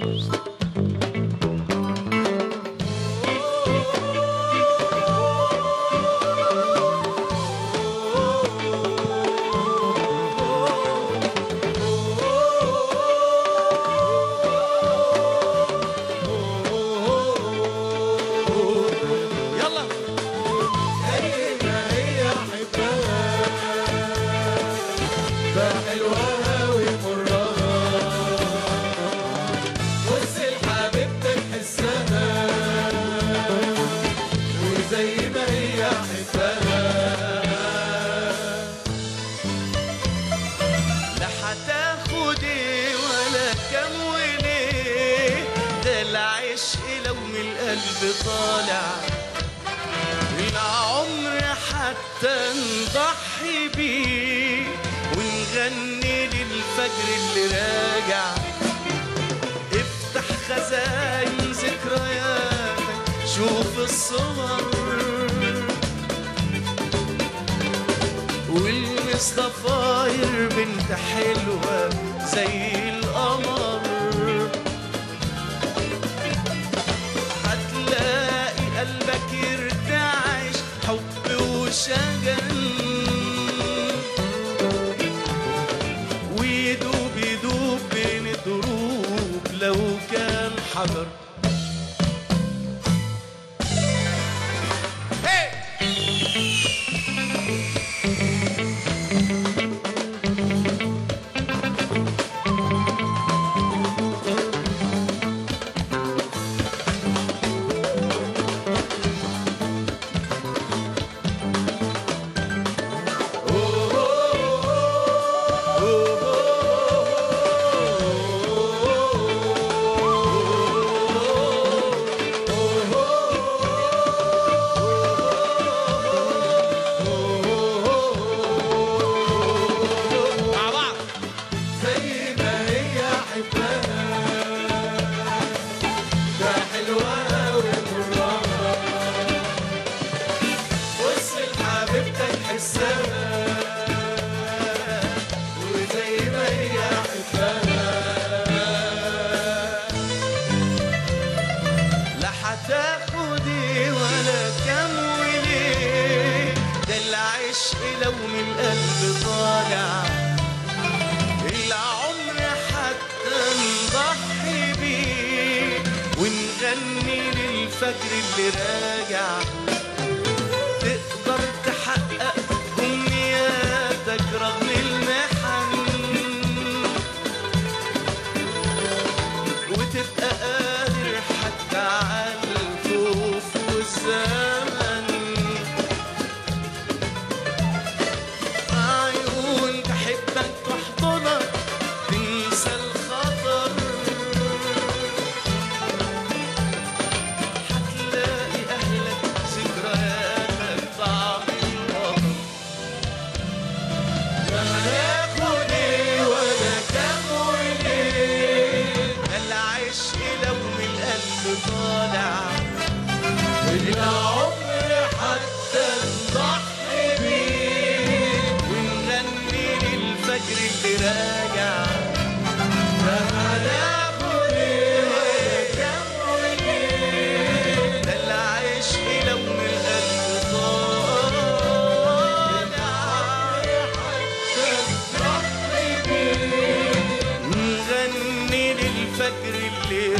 يلا حلوها ومرها بص لحبيبتك حسها وزي ما هي حبها لا هتاخد ايه ولا كام وليه ده العشق لو من القلب طالع العمر حتى نضحي بيه ونغني للفجر اللي راجع افتح خزاين ذكرياتك شوف الصور والمصطفاير بنت حلوة زي القمر هتلاقي قلبك يرتعش حب وشجن ويدوب يدوب بين الدروب لو كان حجر مع بعض زي ما هي حبها ده حلوها ومرها بص لحبيبتك حسها وزي ما هي حبها لا هتاخد ايه ولا كام وليه ده العشق لو من القلب طالع العمر حتى نضحي بيه ونغني للفجر اللي راجع تقدر تحقق أمنياتك رغم المحن وتبقى قادر حتى على الخوف والزمن عيون تحبك تحضنك تنسى الخطر هتلاقي أهلك ذكرياتك طعم الوطن هناخد ايه ولا كام وليه العشق لو من القلب طالع العمر حتى نضحي بيه ونغني للفجر اللي راجع هناخد ايه ولا كام وليه ده العشق لو من القلب طالع نضحي بيه نغني للفجر اللي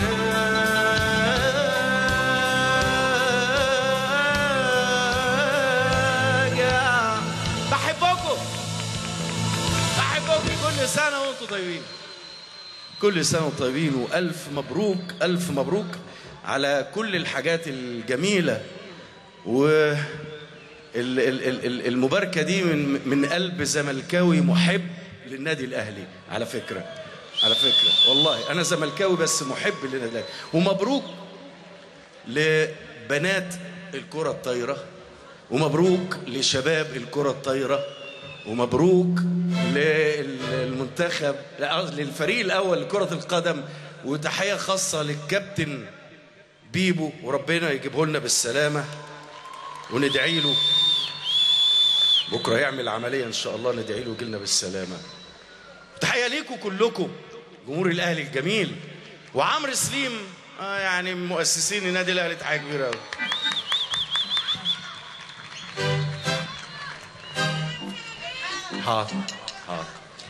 راجع بحبكم بحبكم كل سنة وانتم طيبين كل سنة وانتم طيبين وألف مبروك ألف مبروك على كل الحاجات الجميلة و ال- ال- ال- ال- المباركة دي من من قلب زملكاوي محب للنادي الأهلي على فكرة على فكرة والله أنا زملكاوي بس محب للنادي الأهلي ومبروك لبنات الكرة الطايرة ومبروك لشباب الكرة الطايرة ومبروك للمنتخب لا، قصدي للفريق الأول لكرة القدم وتحية خاصة للكابتن بيبو وربنا يجيبه لنا بالسلامة وندعي له بكرة يعمل عملية إن شاء الله ندعي له يجي لنا بالسلامة تحية ليكم كلكم جمهور الأهلي الجميل وعمرو سليم آه يعني من مؤسسين النادي الاهلي تحيه كبيره قوي حاضر حاضر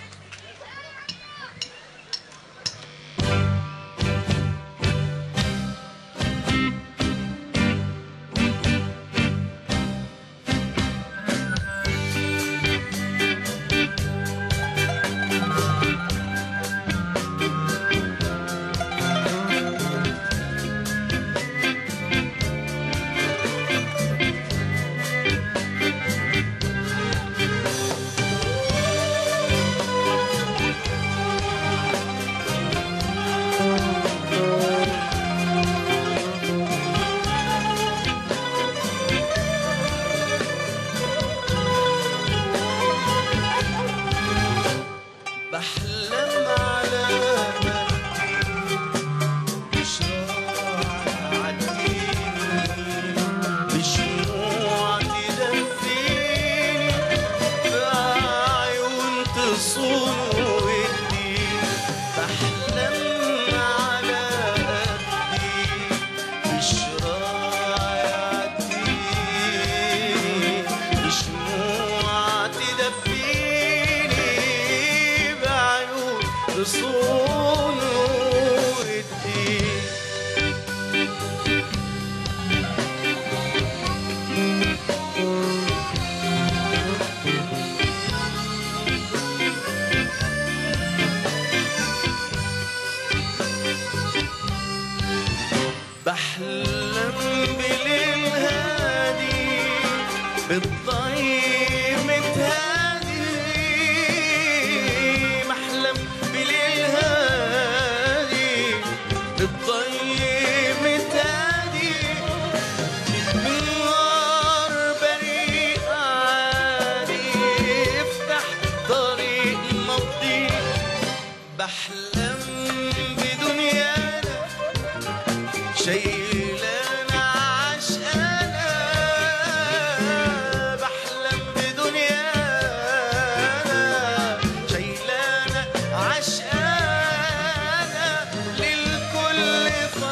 بحلم على بشموع تدفيني بعيون تصون ودي بحلم على قدي بشراع يعديني بشموع تدفيني بعيون تصون ودي بحلم بليل هادي بالضي متهادي بحلم بليل هادي بالضي متهادي بالنار بريء عادي افتح طريق مضي بحلم بدنيانا شيلانا عشقانا بحلم بدنيانا شيلانا عشقانا للكل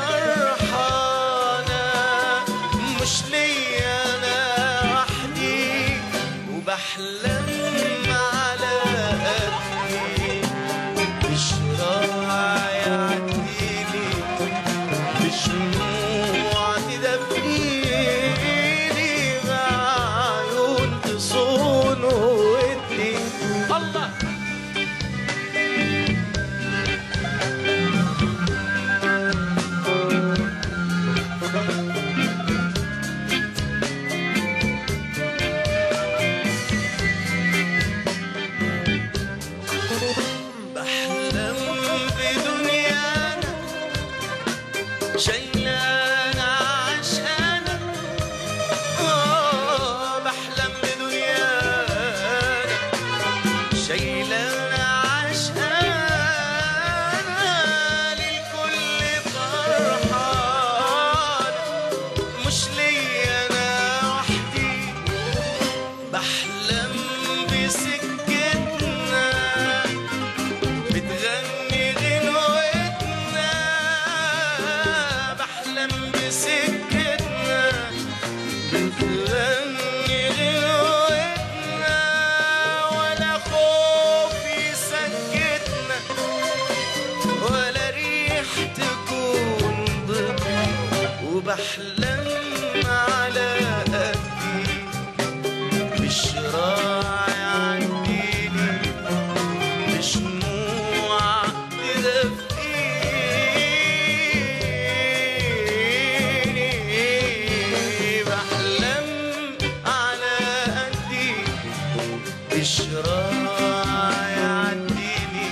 فرحانا مش ليا انا وحدي وبحلم على قدي بشراع يعديلي بشموع تدفيني بعيون تصون ودي الله بحلم بدنيانا شيلانا عشقانا آه بحلم بدنيانا شيلانا عشقانا للكل فرحان مش ليا انا وحدي بحلم بسكتنا بتغني غنوتنا بحلم بسكتنا بتغني غنوتنا ولا خوف يسكتنا ولا ريح تكون ضدنا وبحلم على قدي بشراع يعديني بشموع تدفيني بحلم على قدي بشراع يعديني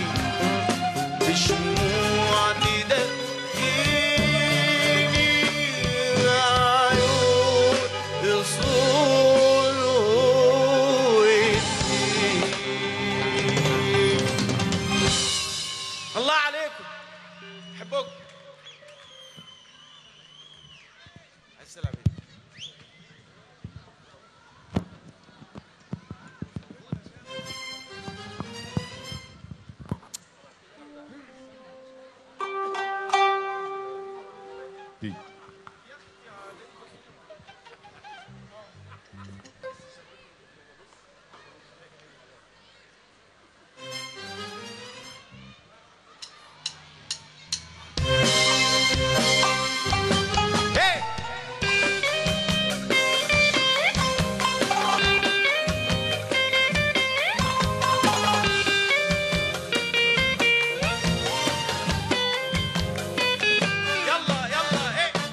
بشموع تدفيني دي يلا يلا ايه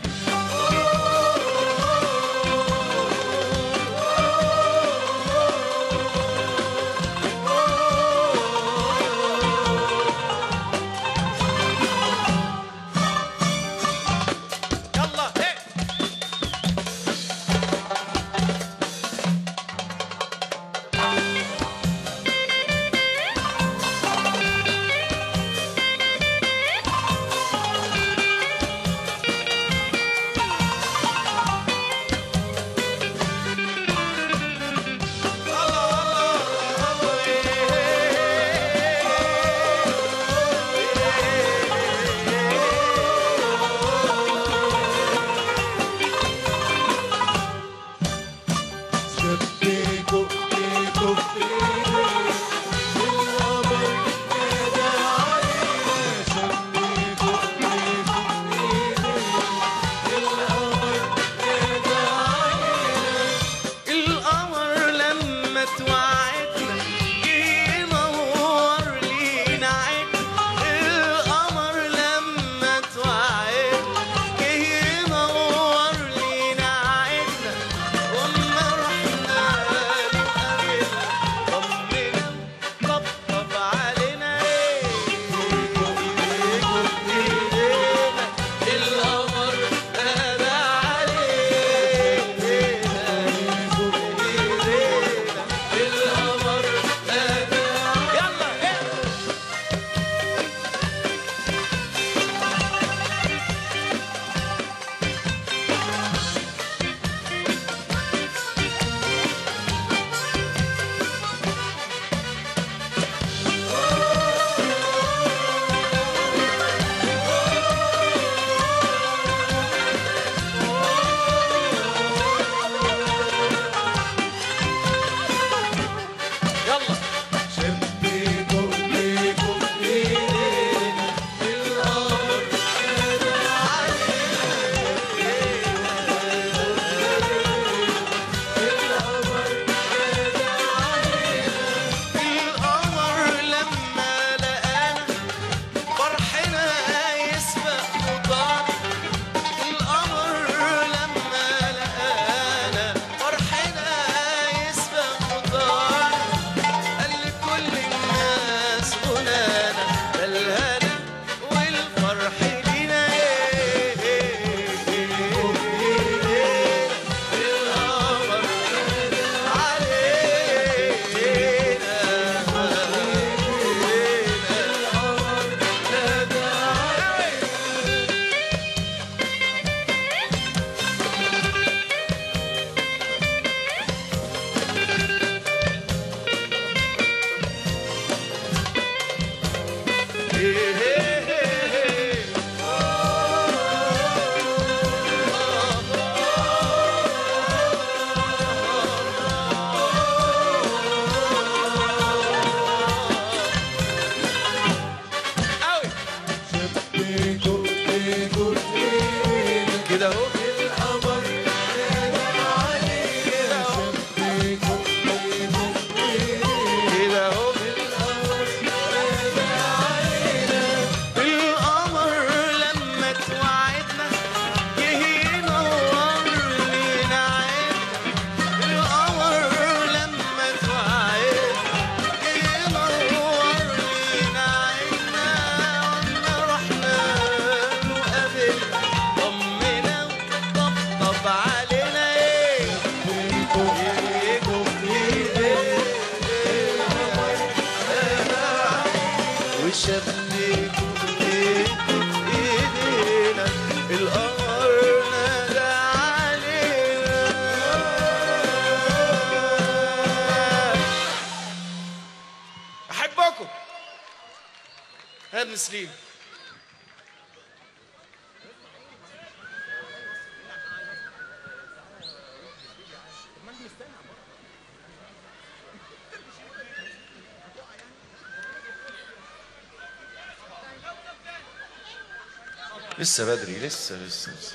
لسه بدري لسه لسه, لسه.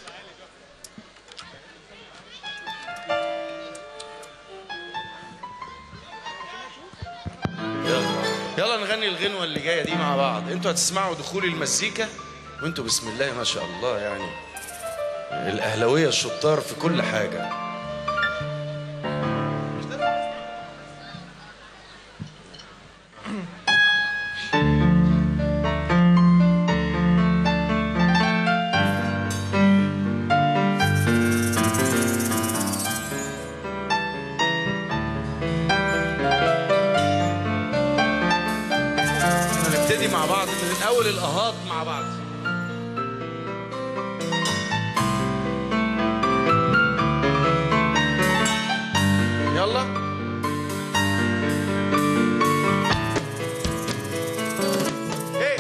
يلا يلا نغني الغنوة اللي جاية دي مع بعض انتوا هتسمعوا دخول المزيكا وانتوا بسم الله ما شاء الله يعني الأهلوية الشطار في كل حاجة هنبتدي مع بعض من أول الأهات مع بعض يلا هي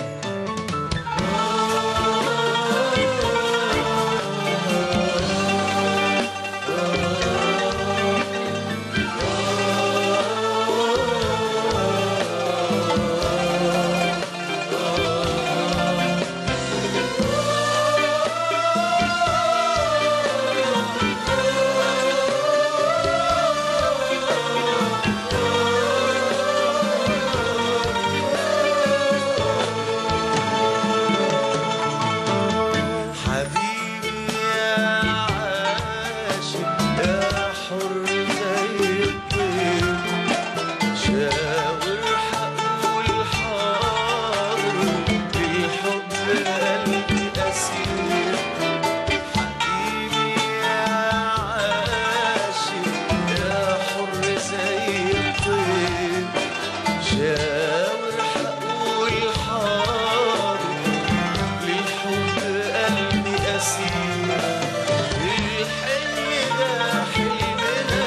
حبيبي يا عاشق يا حر زي الطير شاور حقه الحاضر بالحب قلبي أسير حبيبي يا عاشق يا حر زي الطير شاور حقه الحاضر للحب قلبي أسير الحلم ده حلمنا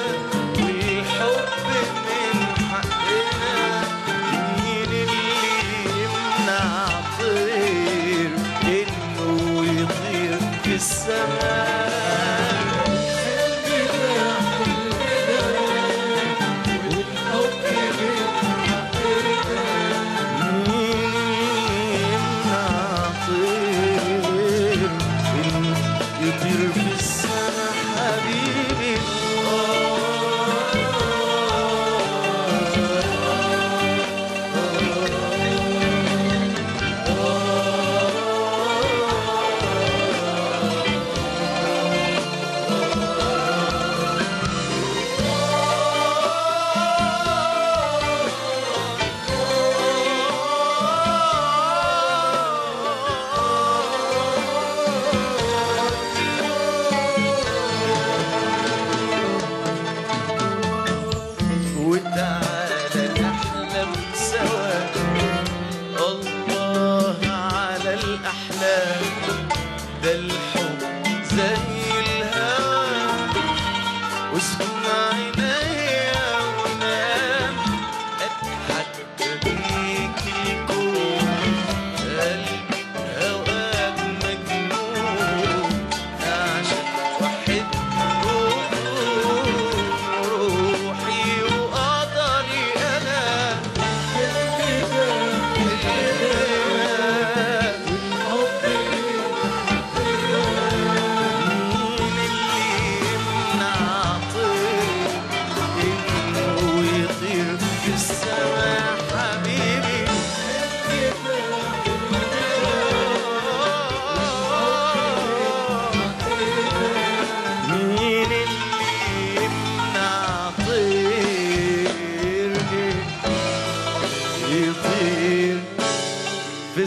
والحب من حقنا مين اللي يمنع طير إنه يطير في السماء يمنع طير يطير في السما حبيبي وتعالى نحلم سوا الله على الأحلام ده الحب زي الهوى واسكن عينيا ونام أتحدى بيك الكون قلبي هواك مجنون أعشق وأحب روحي وقدري أنا مين اللي يمنع طير إنه يطير في السماء حبيبي مين اللي يمنع طير يطير في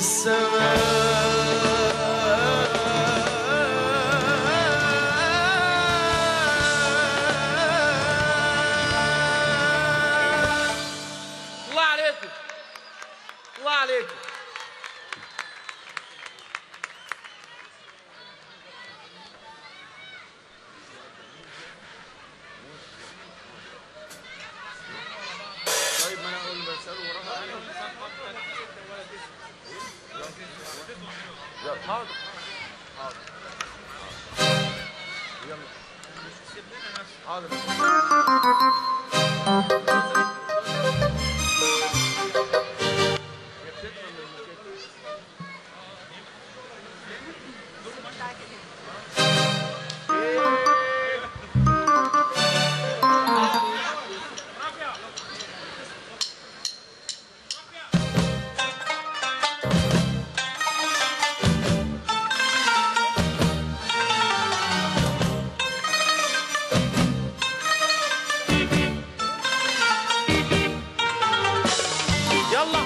السماء الله عليكم الله عليكم طيب ما انا اقول بساله وراها يلا حاضر حاضر يلا حاضر يلا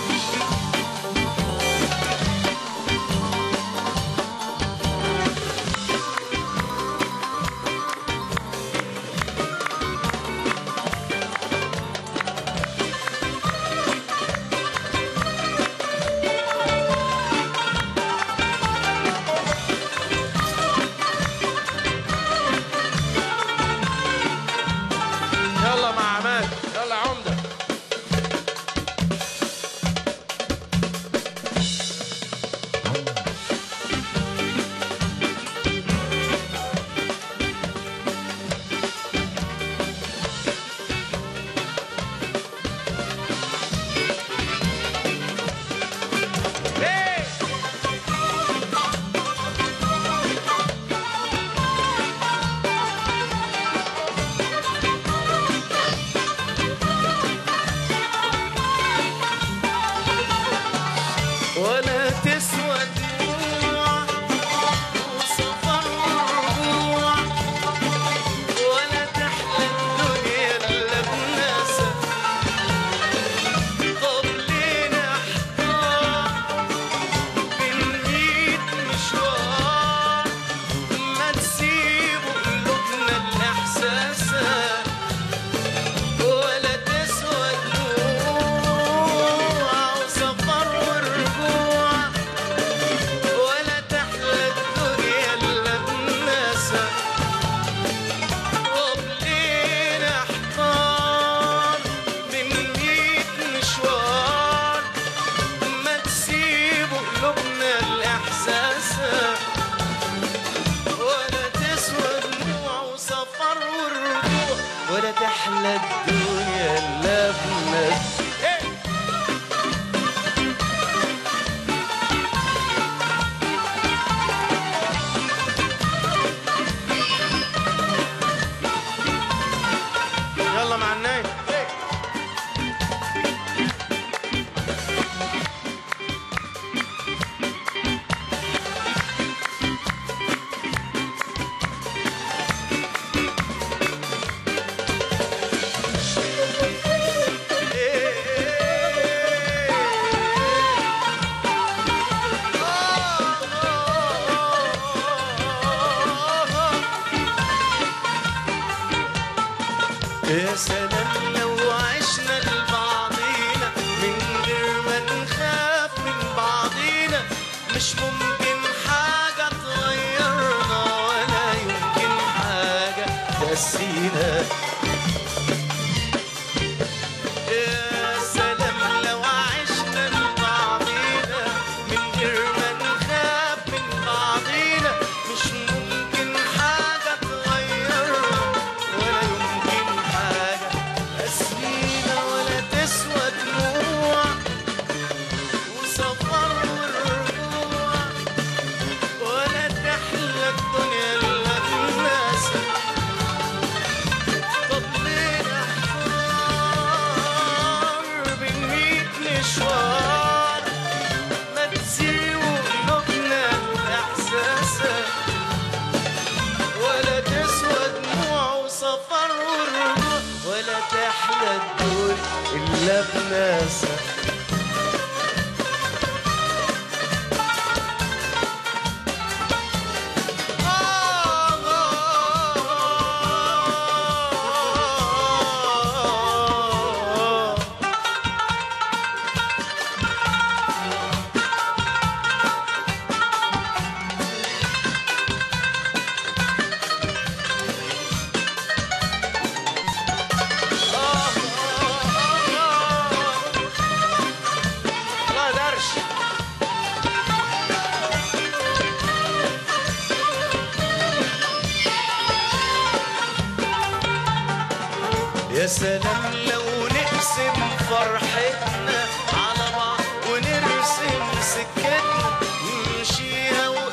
يلا مع عماد يلا يا عمده Hey! ولا تسوى دموع وسفر ورجوع ولا تحلى الدنيا الا بناسك طب ليه نحتار بين ميت مشوار ما تسيبوا قلوبنا الاحساسات ولا تسوى دموع وسفر ورجوع ولا تحلى الدنيا الا بناسها طب ليه نحتار من ميت مشوار ما تسيبوا قلوبنا الاحساسات ولا تسوى دموع وسفر والرجوع ولا تحلى الدنيا الا بناس يلا مع النايم يا سلام لو عشنا لبعضينا من غير ما نخاف من بعضينا مش ممكن حاجة تغيرنا ولا يمكن حاجة تأسينا يا سلام لو عشنا لبعضينا من غير ما نخاف من بعضينا مش ممكن حاجة تغيرنا ولا يمكن حاجة تسلينا ولا تسوى دموع وسفر والرجوع ولا تحلى الدنيا إلا بالناس طب ليه نحتار بين ميت مشوار ما تسيبوا قلوبنا الإحساسات ولا تسوى دموع وسفر والرجوع ولا تحلى الدول إلا بناسها الله درش يا سلام لو نقسم فرحتنا على بعض ونرسم سكتنا نمشيها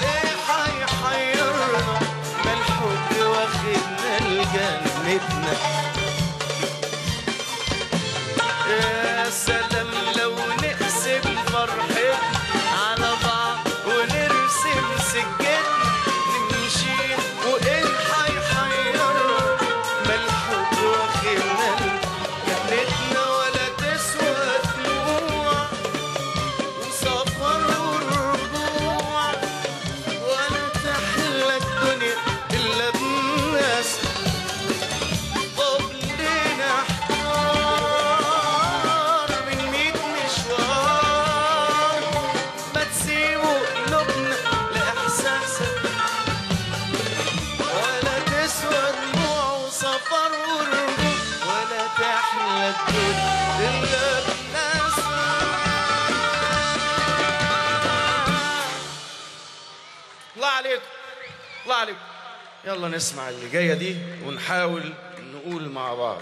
الله عليكم الله عليكم يلا نسمع اللي جايه دي ونحاول نقول مع بعض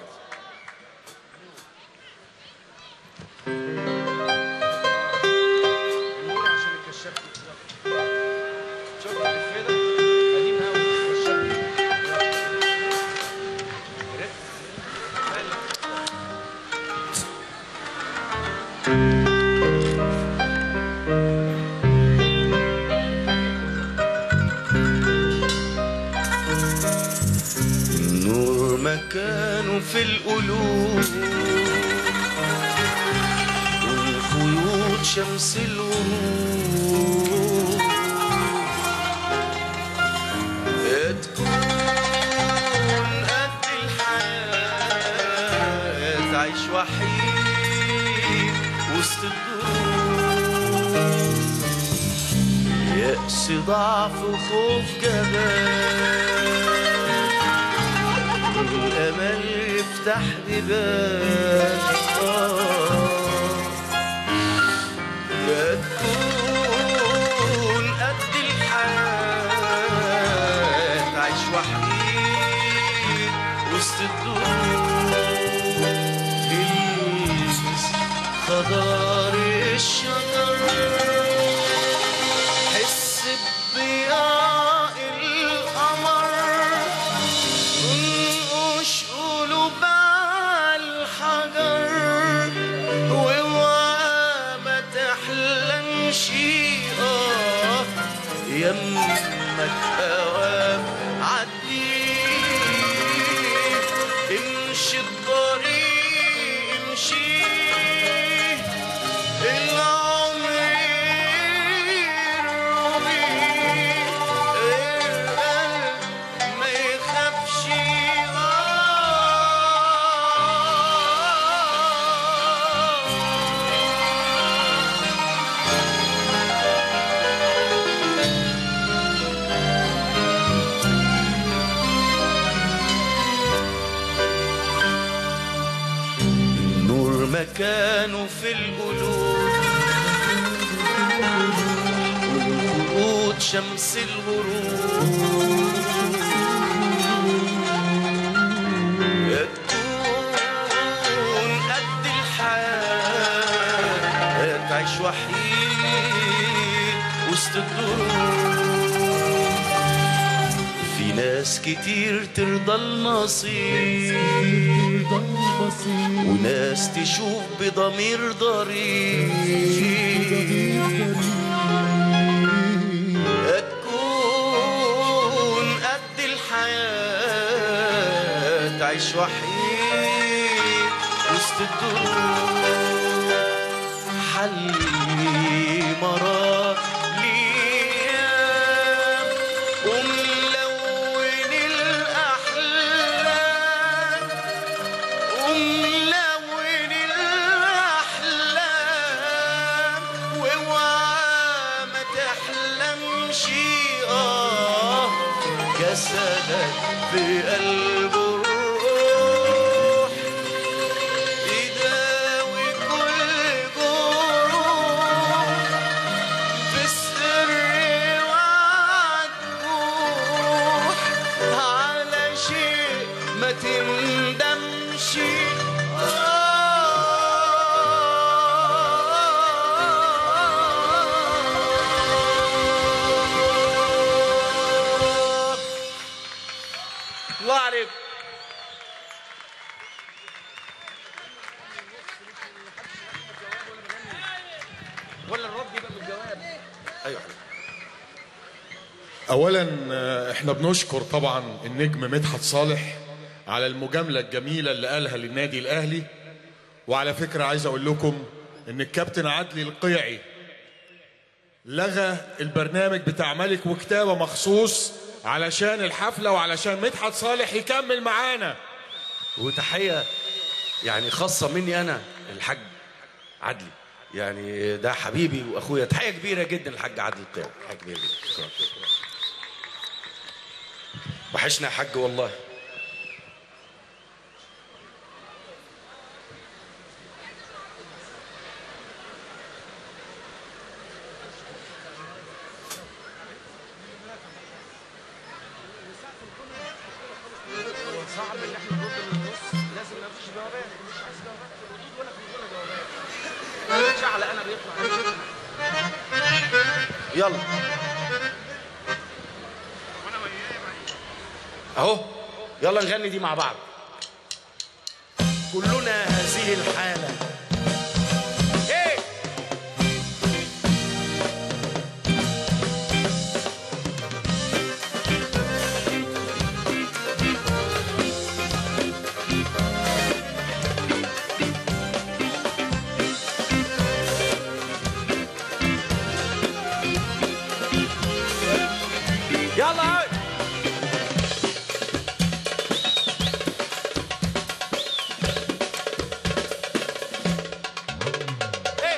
النور مكانه في القلوب والخيوط شمس الورود تكون قد الحياة تعيش وحيد وسط الدروب يأس ضعف وخوف جبان الأمل يفتح بيبان آه. يا تكون قد الحياة تعيش وحيد وسط الدروب تلمس خضار الشجر حس بضياء القمر انقش قلوب على الحجر واوعى ما تحلمش اه يمك هوام عدي امشي الطريق امشي العمر يروي القلب ما يخافش النور مكانه في القلوب والخطوط شمس الغروب يا تكون قد الحياة تعيش وحيد وسط الدروب في ناس كتير ترضى النصيب وناس تشوف بضمير ضريب تكون قد الحياة تعيش وحيد وسط الدروب حلي مرار ليام وملون الأحلام وملون الأحلام واوعى ما تحلمش آه جسدك في قلب الروح يداوي كل جروح في السر وعالجروح على شيء ما تندمش آه. الله عليك ولا الرد يبقى بالجواب ايوه اولا آه، احنا بنشكر طبعا النجم مدحت صالح على المجامله الجميله اللي قالها للنادي الاهلي وعلى فكره عايز اقول لكم ان الكابتن عدلي القيعي لغى البرنامج بتاع ملك وكتابه مخصوص علشان الحفله وعلشان مدحت صالح يكمل معانا وتحية يعني خاصة مني أنا الحاج عدلي يعني ده حبيبي وأخويا تحية كبيرة جدا الحاج عدلي القيعي تحية كبيرة جدا شكراً. وحشنا يا حاج والله صعب ان احنا نرد من النص لازم ما فيش جوابات مش عايز جوابات ردود ولا في ولا جوابات انا شعل انا بيطلع يلا اهو يلا نغني دي مع بعض كلنا هذه الحالة إيه؟ يلا هاي. إيه؟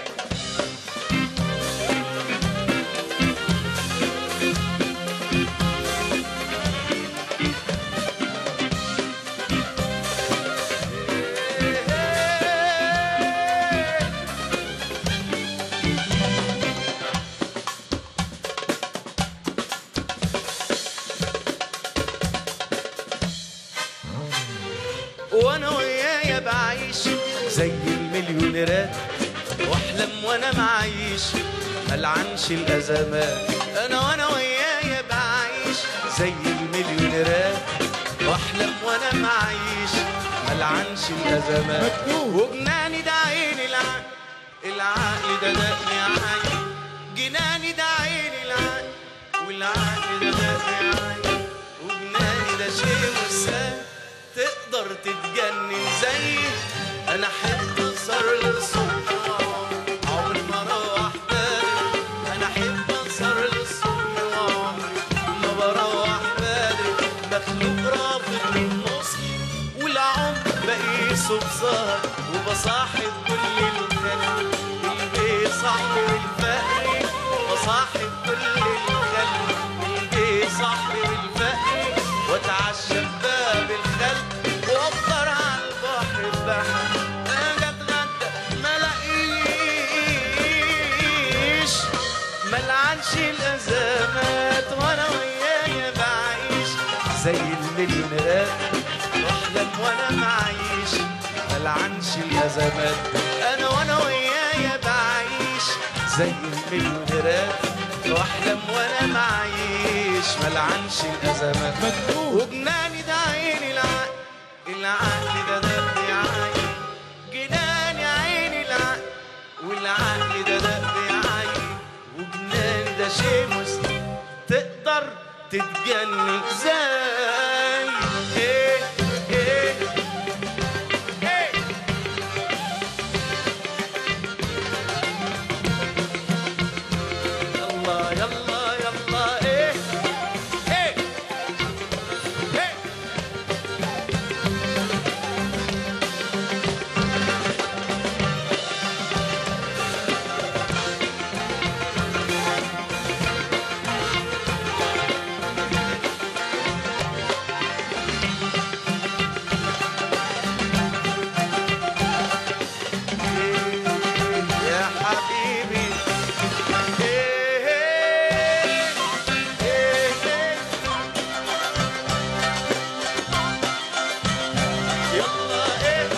وانا ويايا بعيش زي المليونيرات واحلم وانا معيش ملعنش الازمات انا وانا ويايا بعيش زي المليونيرات واحلم وانا معيش ملعنش الازمات وجناني ده عين العقل العقل ده دقني عين جناني ده عين العقل والعقل ده دقني عين وجناني ده شيء وسام تقدر تتجنن زي انا احب اسهر للصبح عمري ما اروح بدري انا احب اسهر للصبح وعمري ما بروح بدري مخلوق رافض للنص والعمر بقيسه بسهر وبصاحب كل الخلق البيت صاحب الفقر بصاحب كل الخلق البيت صاحب الفقر واتعشى بباب الخلق وافطر على البحر بحر اجي اتغدى ما الاقيش ملعنش الازمات وانا ويايا بعيش زي المليونيرات واحلم وانا معيش ملعنش الازمات انا وانا ويايا بعيش زي المليونيرات واحلم وانا معيش ملعنش الازمات وجناني ده عين العقل العقل ده دق عين جناني عين العقل والعقل ده دق عين وجناني ده شيء مستحيل تقدر تتجنن ازاي ايه ايه ايه يلا يلا يلا ايه ايه ايه يا حبيبي إيه إيه إيه يلا إيه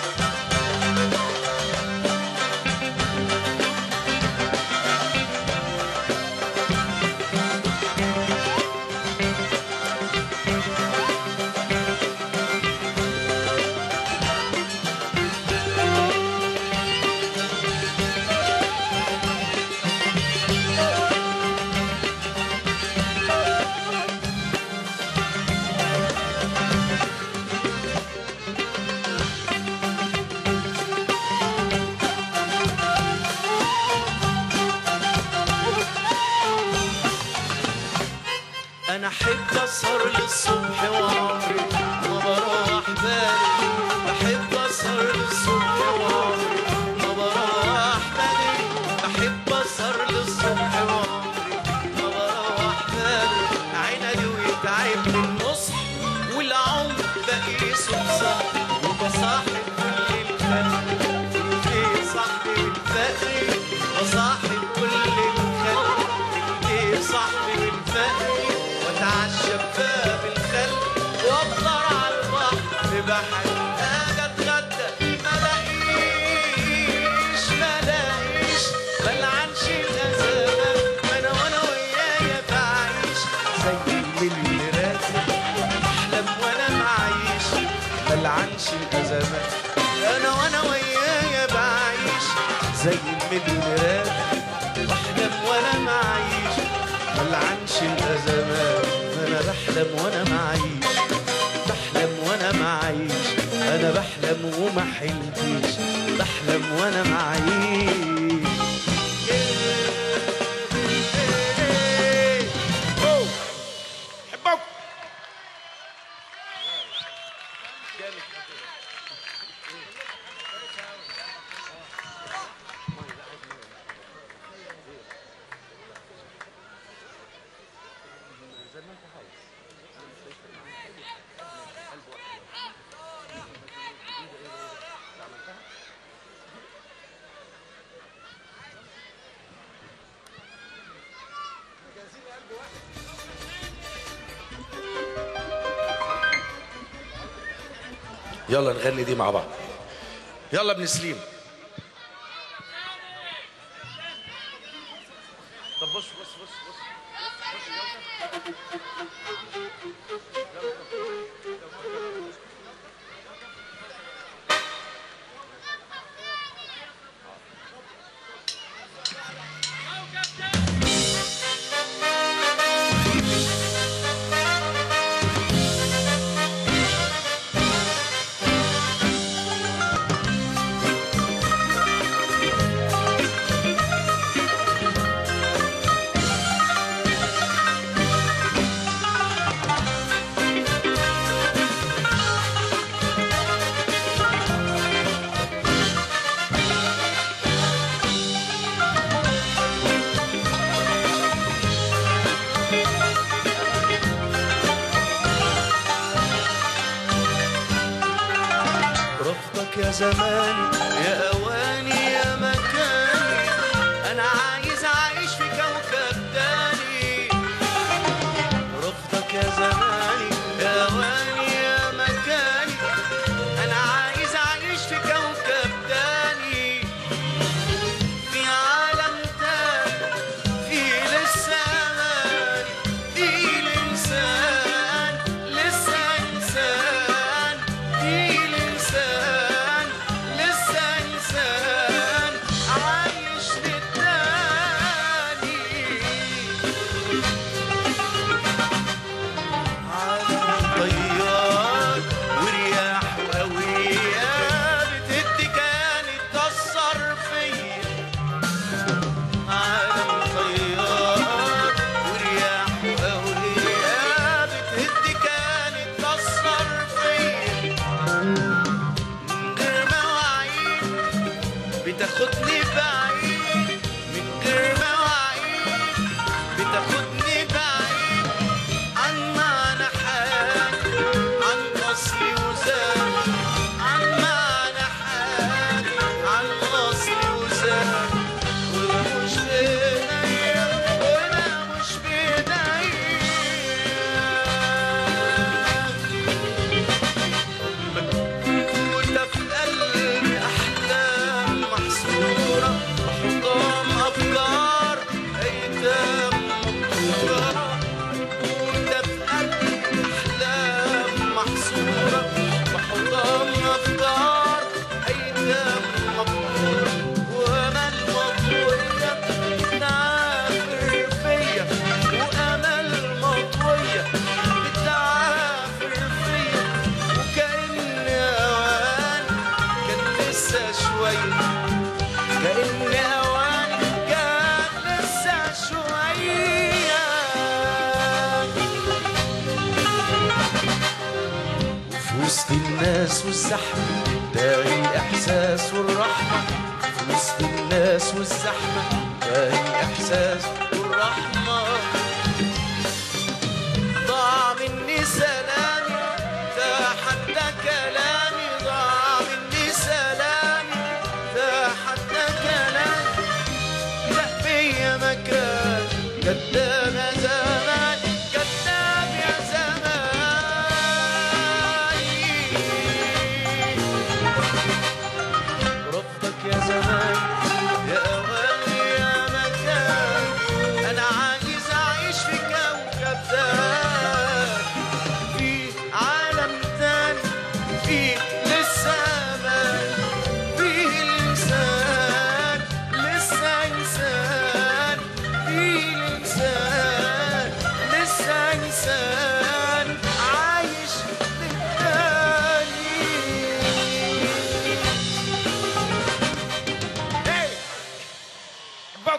انا احب اسهر للصبح وعمري ما بروح بالي بحب اسهر للصبح وعمري ما بروح بالي بحب اسهر للصبح وعمري ما بروح بالي عيني ويتعب من النصح والعمر بقيسه بسهر وبصاحب كل الخلق في صاحبي الفقري وصاحب كل الخلق في صاحبي الفقري واتعشى بباب الخلق وافطر على البحر لعنش الأزمات أنا وأنا ويايا بعيش زي المليونيرات بحلم وأنا معيش ملعنش الأزمات أنا بحلم وأنا معيش بحلم وأنا معيش أنا بحلم وما حلتش بحلم وأنا معيش حبك يلا نغني دي مع بعض يلا ابن سليم طب بص بص بص بص رفضك يا زماني يا اواني يا مكاني انا عايز اعيش في كوكب تاني رفضك يا زماني يا اواني يا مكاني انا عايز اعيش في كوكب تاني في عالم تاني في لسه اماني في الانسان لسه انسان في الانسان لسه انسان عايش للتاني عالم طيار ورياح قوية بتدي كانت تأثر فيا عالم طيار ورياح قوية بتهدي كانت تأثر فيا من غير مواعيد بتاخدني بعيد من غير مواعيد بتاخدني بعيد عن معنى حالي عن أصلي وزادي عن معنى حالي عن أصلي وزادي وأنا مش بإيديا وأنا مش بإيديا مكتوبة في قلبي أحلام محصورة بحطام أفكار أيتام مقهورة مكتوبة في قلبي أحلام محصورة بحطام أفكار أيتام مقهورة وأمل مطوية بتعافر فيا وأمل مطوية بتعافر فيا وكأن أوان كان لسه شوية كأن أوان كان لسه شوية وفي وسط الناس والزحمة تلاقي الإحساس والرحمة في وسط الناس والزحمة تلاقي الإحساس والرحمة ضاع مني سلامي ده حتى كلامي ضاع مني سلامي ده حتى كلامي لا فيا مكان كداب يا زمان كداب يا زمان رفضك يا زمان يا أواني يا مكان أنا عايز أعيش في كوكب ذات في إنسان عايش للتاني Hey! بط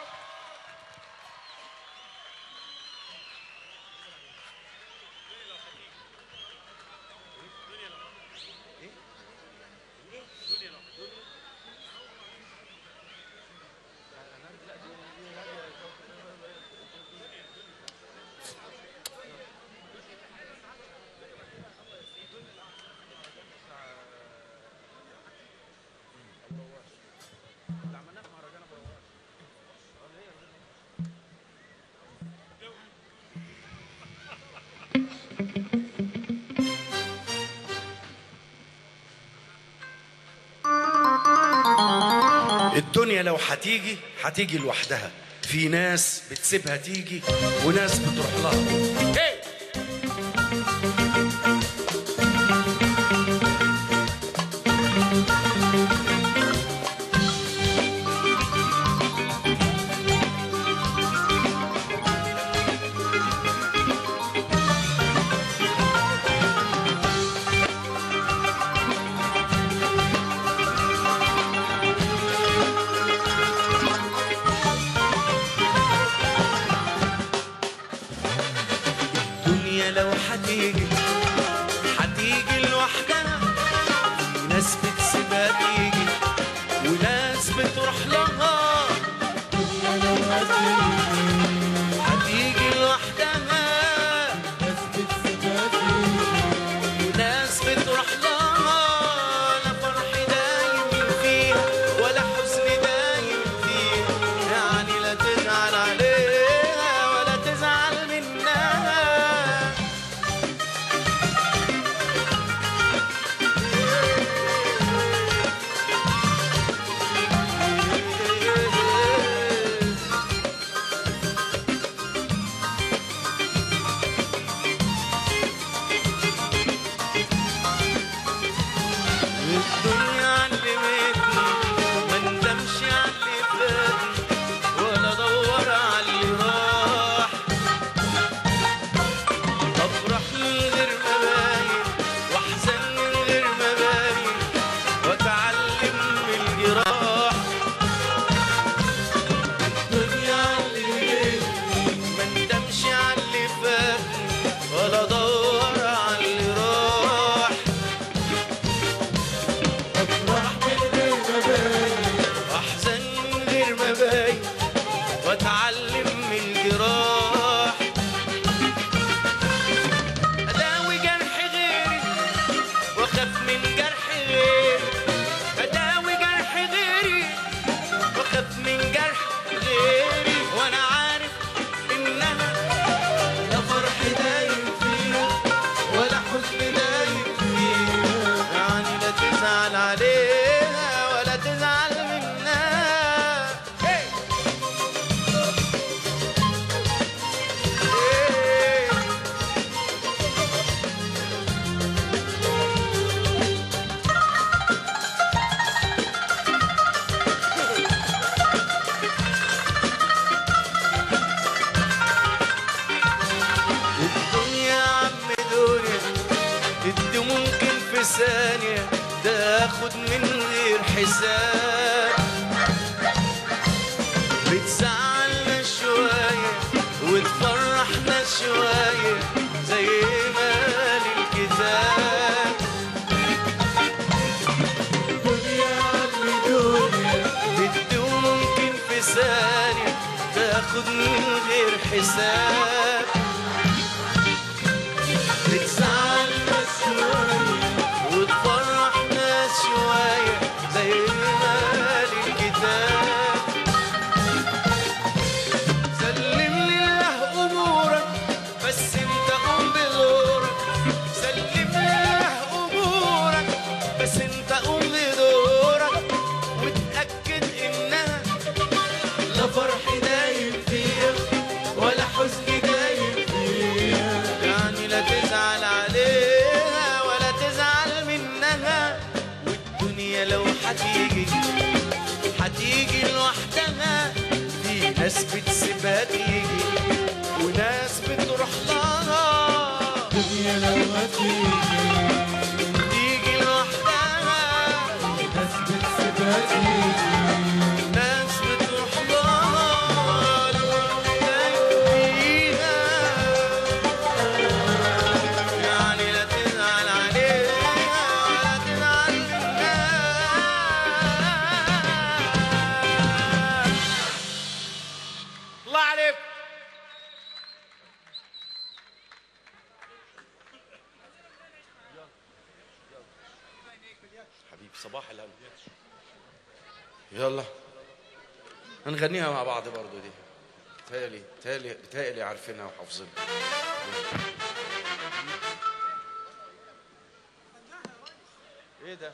الدنيا لو هتيجي هتيجي لوحدها في ناس بتسيبها تيجي وناس بتروح لها Hey! الدنيا لو هتيجي هتيجي لوحدها في ناس بتسيبها تيجي وناس بتروح لها هتيجي لوحدها وناس بتروح لها لا فرح دايم فيها ولا حزن دايم فيها يعني لا تزعل عليها ولا تزعل منها الدنيا علمتني ما ندمش على اللي فات ولا ادور على اللي راح افرح من غير ما باين واحزن من غير ما باين واتعلم من الجراح الدنيا علمتني ما ندمش على اللي فات ولا ادور على اللي راح واحزن من غير ما باين واتعلم من الجراح اداوي جرح غيري واخاف من جرح غيري اداوي جرح غيري واخاف من جرح غيري وانا عارف انها لا فرح دايم فيها ولا حزن دايم فيها يعني لا تزعل عليها ولا تزعل منها Hey! Hey! الدنيا يا عم دنيا تدي ممكن في ثانية تاخد من غير حساب بتزعلنا شوية وتفرحنا شوية زي ما قال الكتاب تدي ممكن في ثانية تاخد من غير حساب بتزعل ناس شوية وتفرح ناس شوية زي ما قال الكتاب سلم لله أمورك بس انت قوم بدورك سلم لله أمورك بس انت قوم بدورك وتأكد إنها لا فرح دايم فيها ولا حزن دايم فيها يعني لا تزعل عليها ولا تزعل منها والدنيا لو هتيجي هتيجي لوحدها في ناس بتسيبها تيجي وناس بتروح لها الدنيا لما تيجي تيجي لوحدها ناس بتسيبها تيجي ناس بتروح لها لوحدك فيها يعني لا تزعل عليها ولا تزعل منها الله عليك حبيب صباح الهنا يلا هنغنيها مع بعض برضو دي تالي تالي تالي عارفينها وحافظينها ايه ده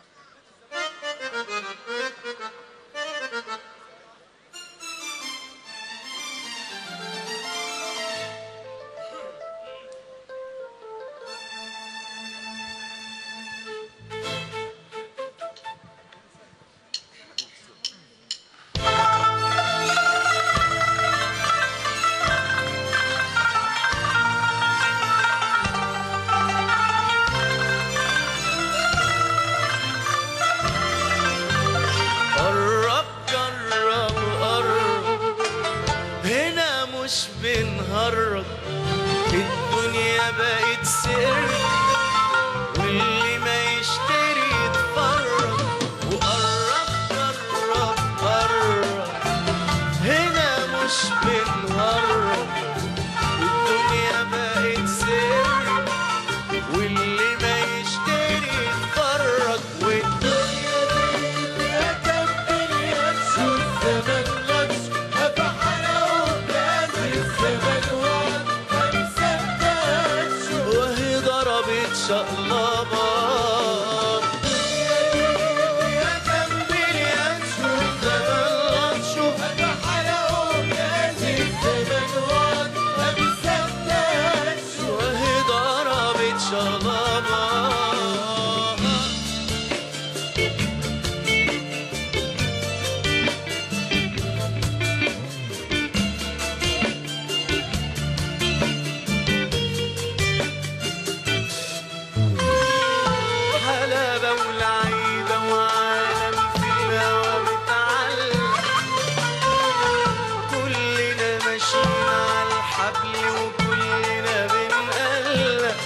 قرب جرب قرب هنا مش بنهرب الدنيا بقت سر واللي ما يشتري يتفرج وقرب جرب قرب هنا مش بنهرب الدنيا بقت سر واللي ما يشتري يتفرج والدنيا وهي ضربت شقلبة يا جنبي يا نشوف زمان نشوف وهي ضربت شقلبة حلبة ولعيبة وعالم في الهوا متعلق كلنا ماشيين على الحبل وكلنا بنقلق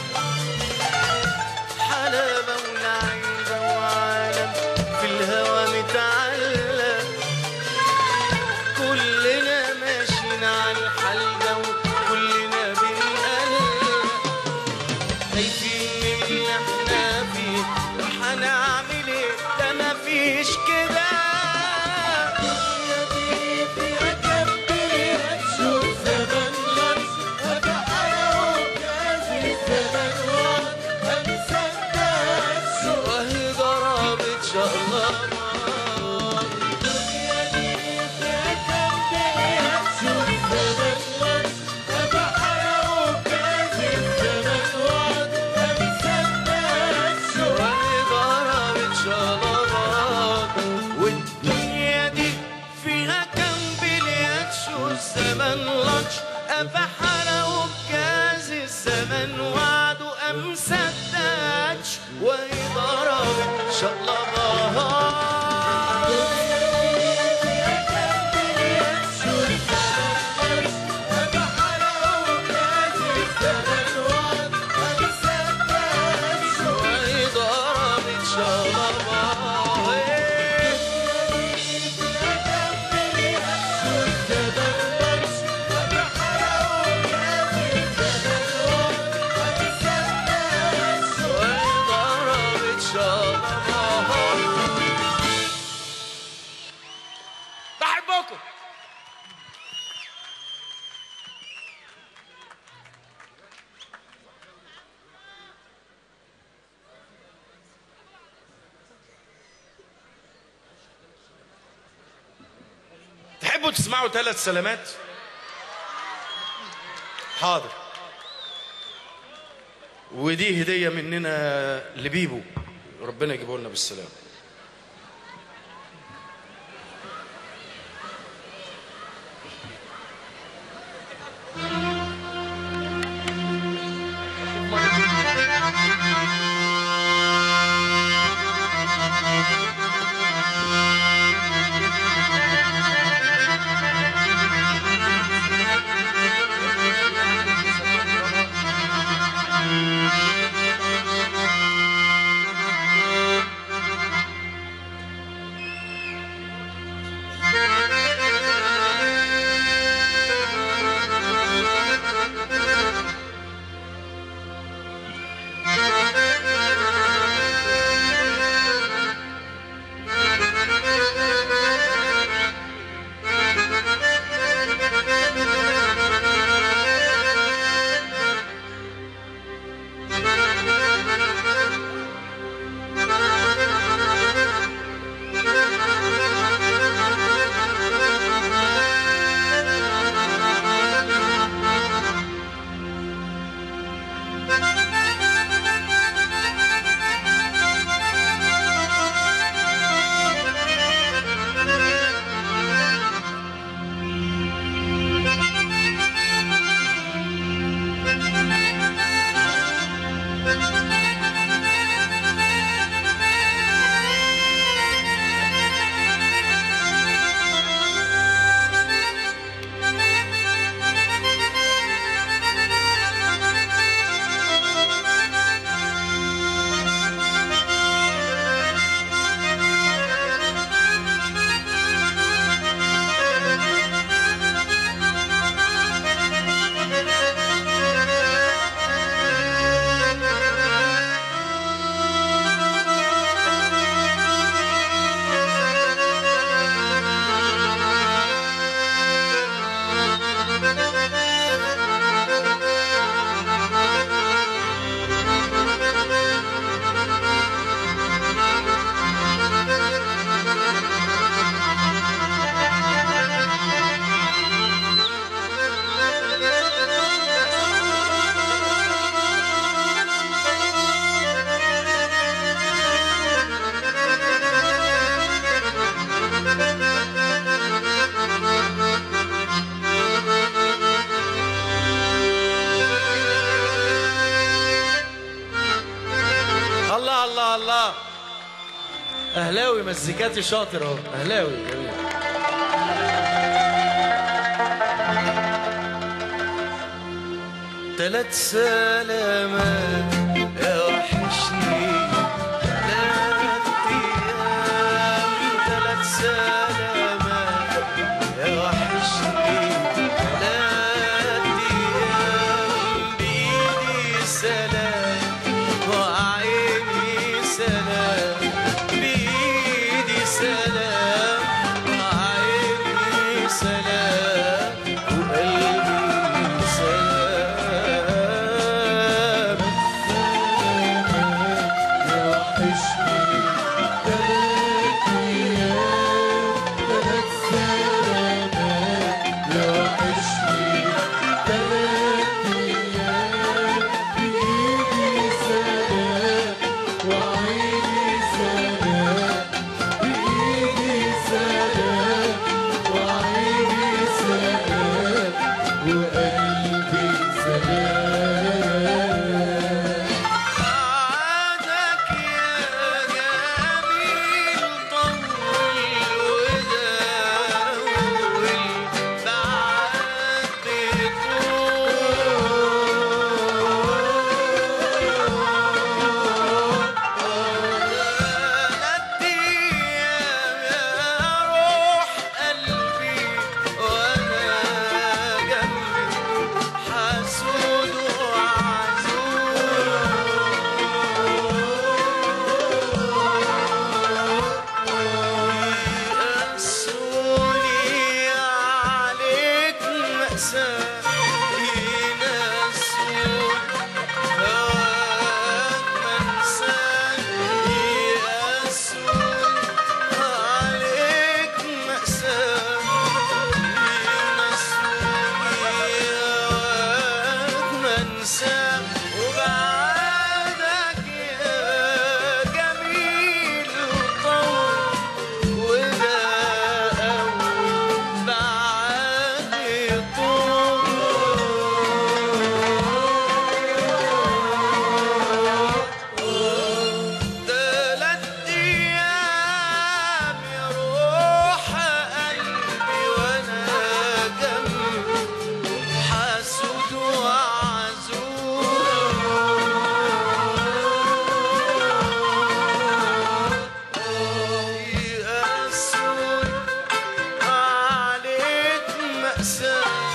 حلبة ولعيبة وعالم في الهوا متعلق كلنا ماشيين على الحلبة وكلنا بنقلق خايفين من اللي احنا فيه وهنعمل ايه ده مفيش كده وهي ضربت شقلبة وهي ضربت شقلبة والدنيا دي فيها كم بليات شو الزمن لطش أبحر وبكاز الزمن وعد أم صدقش وهي ضربت شقلبة وهي ضربت شقلبة وهي ضربت شقلبة بحبكم تحبوا تسمعوا ثلاث سلامات حاضر ودي هدية مننا لبيبو ربنا يجيبه لنا بالسلامة الله اهلاوي مزيكاتي شاطر اهو اهلاوي جميل تلات سلامات يا وحشني تلات ايام تلات سلامات يا وحشني تلات ايام بايدي سلام وعيني سلام بايدي سلام وعيني سلام وقلبي سلام وقلبي سلام بعدك يا جميل طول وداول بعد ثلاث أيام يا روح قلبي وأنا جنبي حسود وعزول يقسوني عليك مأساة ينسون هواك منساك يقسون عليك مأساة وبعدك يا جميل وطول وده أول بعد طول تلات أيام يا روح قلبي وأنا جنبي حسود وعزول يقسون عليك مأساة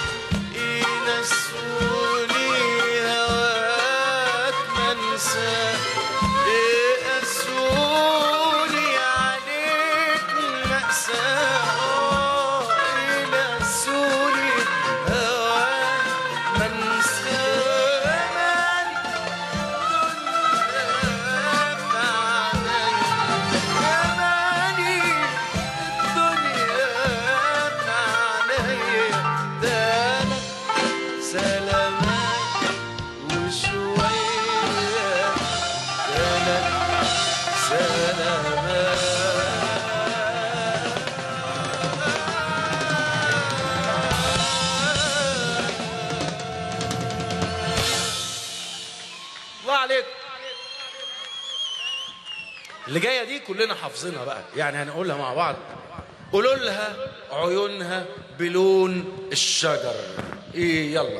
ينسوني هواك منساه يقسوني عليك مأساة ينسوني هواك منساه مالي الدنيا عليا تلات سلامات وشوية تلات سلامات الله عليك اللي جايه دي كلنا حافظينها بقى يعني هنقولها مع بعض قولوا لها عيونها بلون الشجر ايه يلا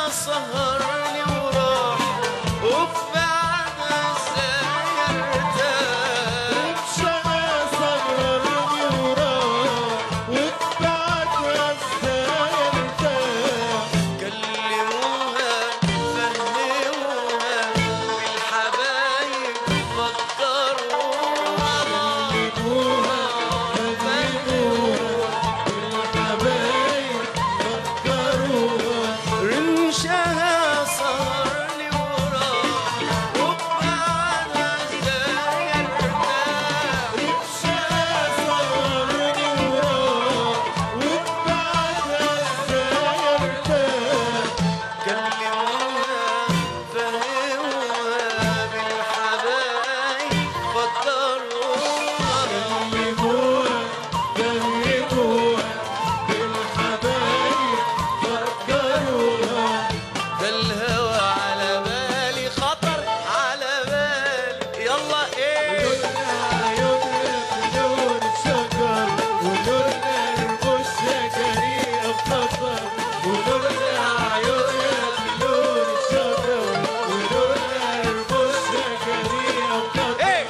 سهرني وراح وفي بعدها ازاي ارتاح شقى صغرني وراح واتبعت ازاي ارتاح كلموها فهموها بالحبايب فكروها كلموها فهموها الحبايب فكروها رمشها سهرني وراح وبعدها ازاي ارتاح شقى صغرني وراح واتبعت ازاي ارتاح كلموها فهموها بالحبايب فكروها كلموها فهموها بالحبايب فكروها ده الهوى على بالي خطر على بالي يلا ايه عيوننا بلون الشجر ولوننا رموش شجرية بخطر ولوننا عيوننا بلون الشجر ولوننا رموش شجرية بخطر ايه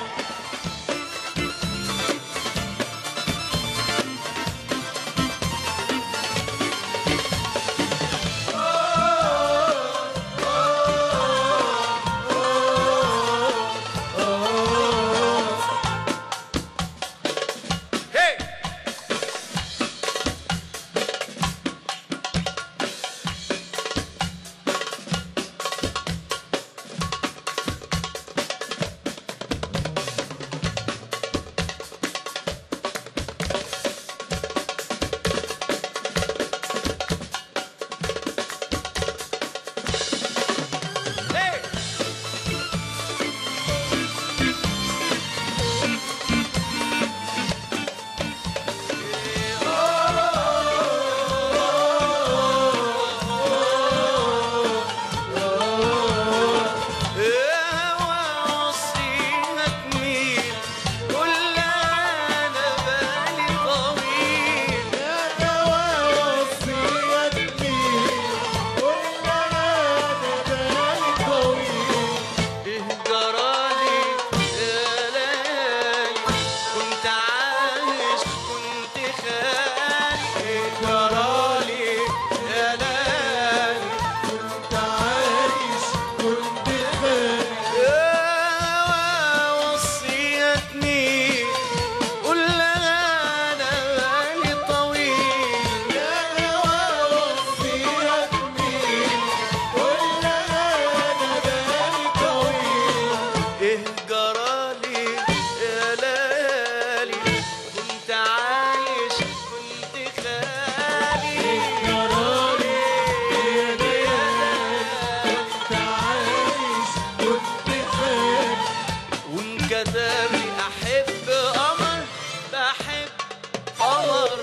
Hey! Hey! هوا وصينا تميل كل انا بالي طويل يا هوا وصيتني ولا انا بالي طويل ايه جرالي يا ليالي كنت عايش كنت خالي ايه جرالي يا ليالي كنت عايش كنت خالي هوا وصيتني قول لها انا بالي طويل يا هوا وصيتني ولا انا بالي طويل ايه جرالي يا ليالي كنت عايش كنت خالي جرالي يا ليالي كنت عايش كنت خالي وانكتب لي احب قمر بحب قمر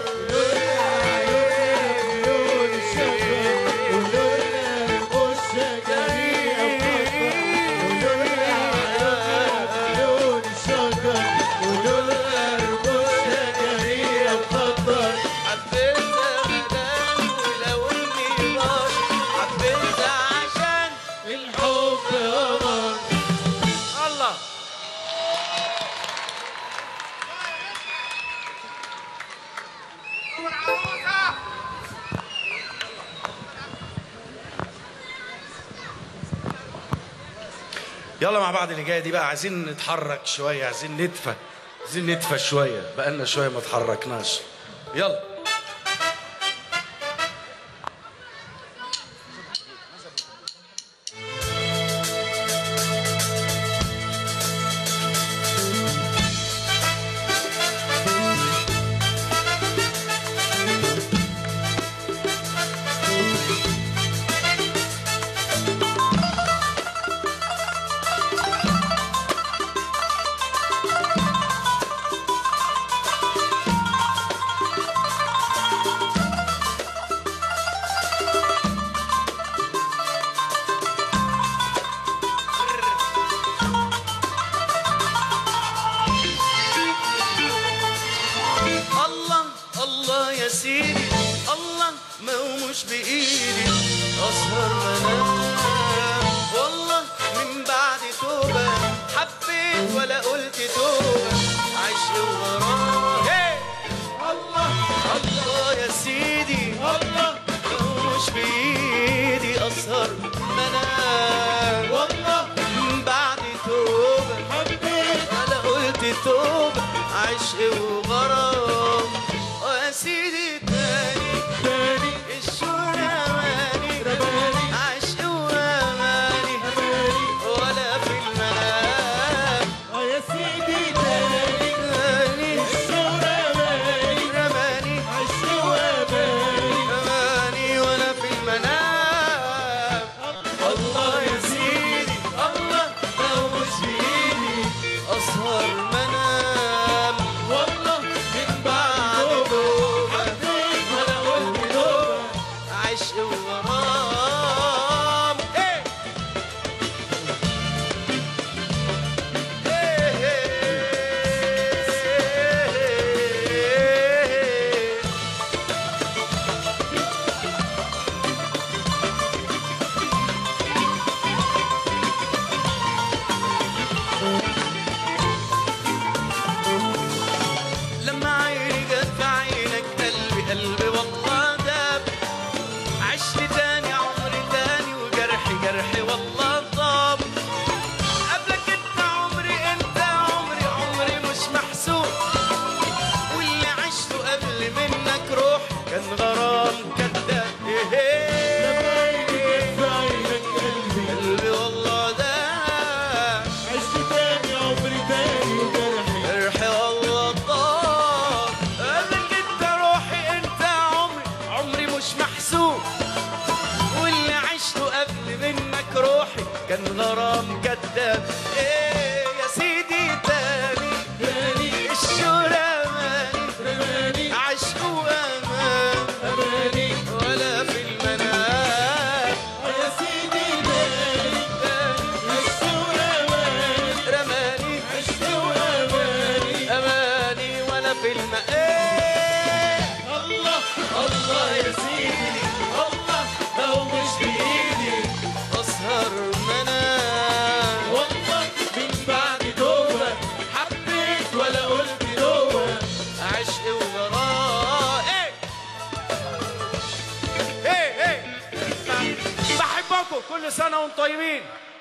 عيون الشجر ولونها رموش شجرية بخطر ولونها عيون الشجر ولونها رموش شجرية بخطر حبيتها مدام ولو اني بشر حبيتها عشان الحب قمر الله يلا مع بعض اللي جايه دي بقى عايزين نتحرك شويه عايزين ندفى عايزين ندفى شويه بقالنا شويه ما اتحركناش يلا الله الله يا سيدي الله ما هو مش بإيدي اسهر منام والله من بعد توبه حبيت ولا قلت توبه عشق وغرام الله الله يا سيدي الله مش بايدي اسهر منام والله من بعد توبه حبيت انا قلت توبه عشق وغرام ويا سيدي تاني تاني الشهر اماني رماني عشق واماني أماني ولا في المنام آه يا سيدي تاني تاني الشهر أماني رماني عشق وأماني اماني وانا في المنام الله يا سيدي الله لو مش بايدي اسهر منام والله من بعد بعد توبه حبيت ولا قلت توبة عشق وغرام إيه. إيه. لما عيني جت في عينك قلبي قلبي والله داب عشت تاني عمري تاني وجرحي جرحي والله طاب قبلك انت عمري انت عمري عمري مش محسوب واللي عشته قبل منك روح كان غرام كداب إيه لما عيني جت في عينك قلبي قلبي والله ده عشت تاني عمري تاني وجرحي جرحي والله طاب قبلك انت روحي انت عمري عمري مش محسوب واللي عشته قبل منك روحي كان غرام كداب ايه يا سيدي تاني تاني الشهر اماني رماني عشق وامان أماني ولا في المنام آه يا سيدي تاني الشهر أماني رماني عشق وأماني اماني ولا في الماء الله الله يا سيدي الله لو مش بإيدي اسهر منام والله من بعد توبة حبيت ولا قلت توبة عشق وغراء ايه ايه ايه بحبكم كل سنه وانتم طيبين